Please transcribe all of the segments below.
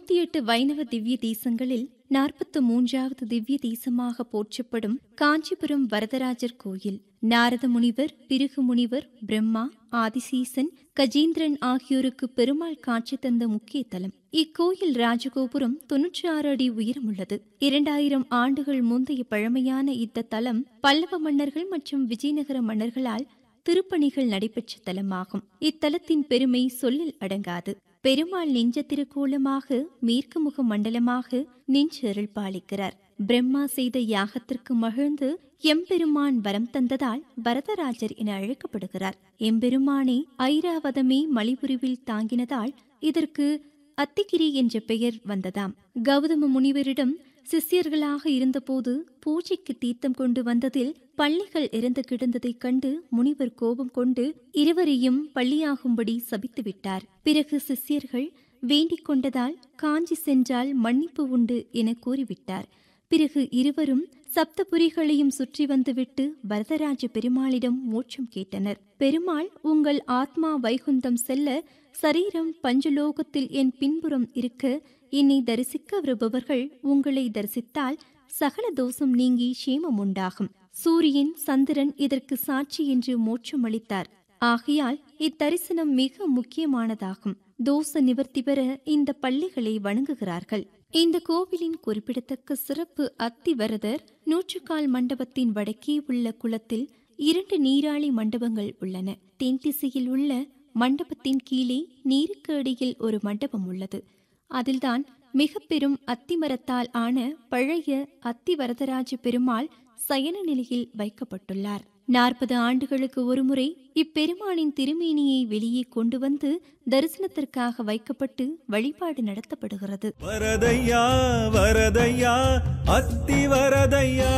நூத்தி எட்டு வைணவ திவ்ய தேசங்களில் நாற்பத்து மூன்றாவது திவ்ய தேசமாக போற்றப்படும் காஞ்சிபுரம் வரதராஜர் கோயில் நாரத முனிவர் பிருகு முனிவர் பிரம்மா ஆதிசீசன் கஜேந்திரன் ஆகியோருக்கு பெருமாள் காட்சி தந்த முக்கிய தலம் இக்கோயில் ராஜகோபுரம் தொன்னூற்றி ஆறு அடி உயரமுள்ளது இரண்டாயிரம் ஆண்டுகள் முந்தைய பழமையான இந்த தலம் பல்லவ மன்னர்கள் மற்றும் விஜயநகர மன்னர்களால் திருப்பணிகள் நடைபெற்ற தலமாகும் இத்தலத்தின் பெருமை சொல்லில் அடங்காது பெருமாள் நெஞ்ச திருக்கோலமாக மேற்கு முக மண்டலமாக நின்று அருள் பாலிக்கிறார் பிரம்மா செய்த யாகத்திற்கு மகிழ்ந்து எம்பெருமான் வரம் தந்ததால் வரதராஜர் என அழைக்கப்படுகிறார் எம்பெருமானை ஐராவதமே மலிபுரிவில் தாங்கினதால் இதற்கு அத்திகிரி என்ற பெயர் வந்ததாம் கௌதம முனிவரிடம் சிஷ்யர்களாக இருந்தபோது பூஜைக்கு தீர்த்தம் கொண்டு வந்ததில் பள்ளிகள் இறந்து கிடந்ததைக் கண்டு முனிவர் கோபம் கொண்டு இருவரையும் பள்ளியாகும்படி சபித்து விட்டார் பிறகு சிஷ்யர்கள் வேண்டிக் கொண்டதால் காஞ்சி சென்றால் மன்னிப்பு உண்டு என கூறிவிட்டார் பிறகு இருவரும் சப்தபுரிகளையும் சுற்றி வந்துவிட்டு வரதராஜ பெருமாளிடம் மோட்சம் கேட்டனர் பெருமாள் உங்கள் ஆத்மா வைகுந்தம் செல்ல சரீரம் பஞ்சலோகத்தில் என் பின்புறம் இருக்க என்னை தரிசிக்க வருபவர்கள் உங்களை தரிசித்தால் சகல தோஷம் நீங்கி சேமம் உண்டாகும் சூரியன் சந்திரன் இதற்கு சாட்சி என்று மோட்சம் அளித்தார் ஆகையால் இத்தரிசனம் மிக முக்கியமானதாகும் தோஷ நிவர்த்தி பெற இந்த பள்ளிகளை வணங்குகிறார்கள் இந்த கோவிலின் குறிப்பிடத்தக்க சிறப்பு அத்திவரதர் நூற்றுக்கால் மண்டபத்தின் வடக்கே உள்ள குளத்தில் இரண்டு நீராளி மண்டபங்கள் உள்ளன தென் திசையில் உள்ள மண்டபத்தின் கீழே நீருக்கு அடியில் ஒரு மண்டபம் உள்ளது அதில்தான் மிக பெரும் அத்திமரத்தால் ஆன பழைய அத்திவரதராஜ பெருமாள் சயன நிலையில் வைக்கப்பட்டுள்ளார் நாற்பது ஆண்டுகளுக்கு ஒருமுறை இப்பெருமானின் திருமேனியை வெளியே கொண்டு வந்து தரிசனத்திற்காக வைக்கப்பட்டு வழிபாடு நடத்தப்படுகிறது வரதையா வரதையா அத்தி வரதையா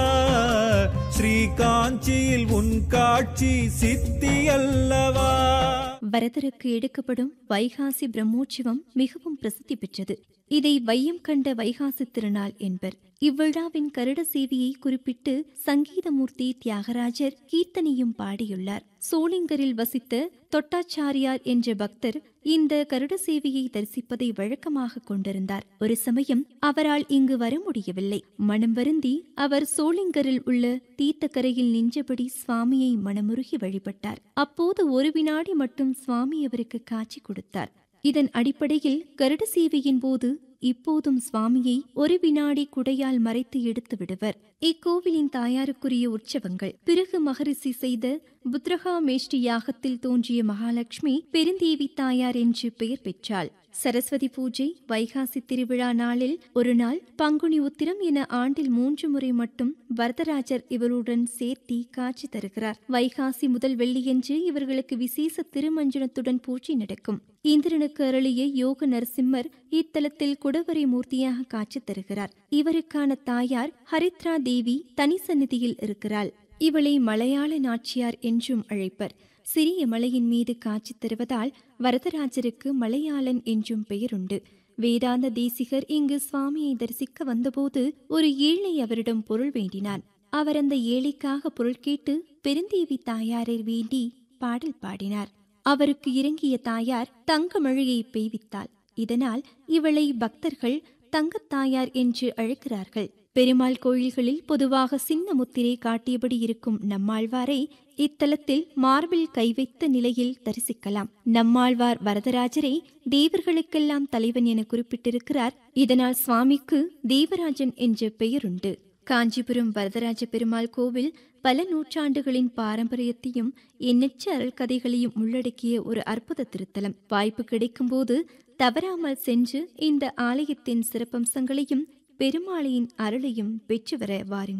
ஸ்ரீ காஞ்சியில் உன் காட்சி சித்தி அல்லவா வரதருக்கு எடுக்கப்படும் வைகாசி பிரம்மோற்சவம் மிகவும் பிரசித்தி பெற்றது இதை வையம் கண்ட வைகாசி திருநாள் என்பர் இவ்விழாவின் கருட சேவையை குறிப்பிட்டு சங்கீதமூர்த்தி தியாகராஜர் கீர்த்தனையும் பாடியுள்ளார் சோளிங்கரில் வசித்த தொட்டாச்சாரியார் என்ற பக்தர் இந்த கருட சேவையை தரிசிப்பதை வழக்கமாக கொண்டிருந்தார் ஒரு சமயம் அவரால் இங்கு வர முடியவில்லை மனம் வருந்தி அவர் சோளிங்கரில் உள்ள தீர்த்தக்கரையில் நின்றபடி சுவாமியை மனமுருகி வழிபட்டார் அப்போது ஒரு வினாடி மட்டும் சுவாமி அவருக்கு காட்சி கொடுத்தார் இதன் அடிப்படையில் கருட சேவையின் போது இப்போதும் சுவாமியை ஒரு வினாடி குடையால் மறைத்து எடுத்து விடுவர் இக்கோவிலின் தாயாருக்குரிய உற்சவங்கள் பிறகு மகரிஷி செய்த புத்ரகா மேஷ்டி யாகத்தில் தோன்றிய மகாலட்சுமி பெருந்தேவி தாயார் என்று பெயர் பெற்றாள் சரஸ்வதி பூஜை வைகாசி திருவிழா நாளில் ஒரு நாள் பங்குனி உத்திரம் என ஆண்டில் மூன்று முறை மட்டும் வரதராஜர் இவருடன் சேர்த்தி காட்சி தருகிறார் வைகாசி முதல் வெள்ளியன்று இவர்களுக்கு விசேஷ திருமஞ்சனத்துடன் பூஜை நடக்கும் இந்திரனுக்கு அருளிய யோக நரசிம்மர் இத்தலத்தில் குடவரை மூர்த்தியாக காட்சி தருகிறார் இவருக்கான தாயார் ஹரித்ரா தேவி தனி சந்நிதியில் இருக்கிறாள் இவளை மலையாள நாச்சியார் என்றும் அழைப்பர் சிறிய மலையின் மீது காட்சி தருவதால் வரதராஜருக்கு மலையாளன் என்றும் பெயருண்டு வேதாந்த தேசிகர் இங்கு சுவாமியை தரிசிக்க வந்தபோது ஒரு ஏழை அவரிடம் பொருள் வேண்டினான் அவர் அந்த ஏழைக்காக பொருள் கேட்டு பெருந்தேவி தாயாரை வேண்டி பாடல் பாடினார் அவருக்கு இறங்கிய தாயார் தங்க மழையை பெய்வித்தாள் இதனால் இவளை பக்தர்கள் தங்கத்தாயார் என்று அழைக்கிறார்கள் பெருமாள் கோயில்களில் பொதுவாக சின்ன முத்திரை காட்டியபடி இருக்கும் நம்மாழ்வாரை இத்தலத்தில் மார்பில் கை வைத்த நிலையில் தரிசிக்கலாம் நம்மாழ்வார் வரதராஜரை தேவர்களுக்கெல்லாம் தலைவன் என குறிப்பிட்டிருக்கிறார் இதனால் சுவாமிக்கு தேவராஜன் என்ற பெயருண்டு காஞ்சிபுரம் வரதராஜ பெருமாள் கோவில் பல நூற்றாண்டுகளின் பாரம்பரியத்தையும் எண்ணற்ற அருள்கதைகளையும் உள்ளடக்கிய ஒரு அற்புத திருத்தலம் வாய்ப்பு கிடைக்கும்போது தவறாமல் சென்று இந்த ஆலயத்தின் சிறப்பம்சங்களையும் பெருமாளையின் அருளையும் பெற்று வர வாருங்கள்